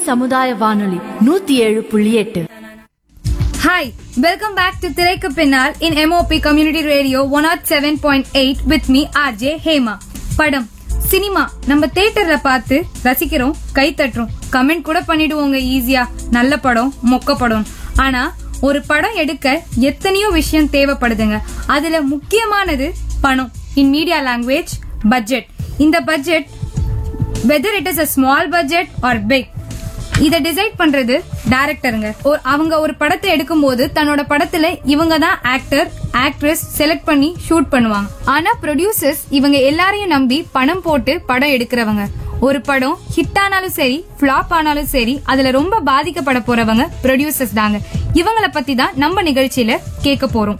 சமுதாய வானொலி நூத்தி ஏழு புள்ளி எட்டு Hi, welcome back to திரைக்கு பின்னால் in MOP Community Radio 107.8 with me RJ Hema. படம் சினிமா நம்ம தியேட்டர்ல பார்த்து ரசிக்கிறோம் கை தட்டுறோம் கமெண்ட் கூட பண்ணிடுவோங்க ஈஸியா நல்ல படம் மொக்க படம் ஆனா ஒரு படம் எடுக்க எத்தனையோ விஷயம் தேவைப்படுதுங்க அதுல முக்கியமானது பணம் இன் மீடியா லாங்குவேஜ் பட்ஜெட் இந்த budget whether it is a small budget or big இத டிசைட் பண்றது டைரக்டருங்க ஒரு அவங்க ஒரு படத்தை எடுக்கும்போது தன்னோட படத்துல இவங்க தான் ஆக்டர் ஆக்ட்ரஸ் செலக்ட் பண்ணி ஷூட் பண்ணுவாங்க ஆனா ப்ரொடியூசர்ஸ் இவங்க எல்லாரையும் நம்பி பணம் போட்டு படம் எடுக்கிறவங்க ஒரு படம் ஹிட் ஆனாலும் சரி ஃபிளாப் ஆனாலும் சரி அதுல ரொம்ப பாதிக்கப்பட போறவங்க ப்ரொடியூசர்ஸ் தாங்க இவங்கள பத்தி தான் நம்ம நிகழ்ச்சியில கேட்க போறோம்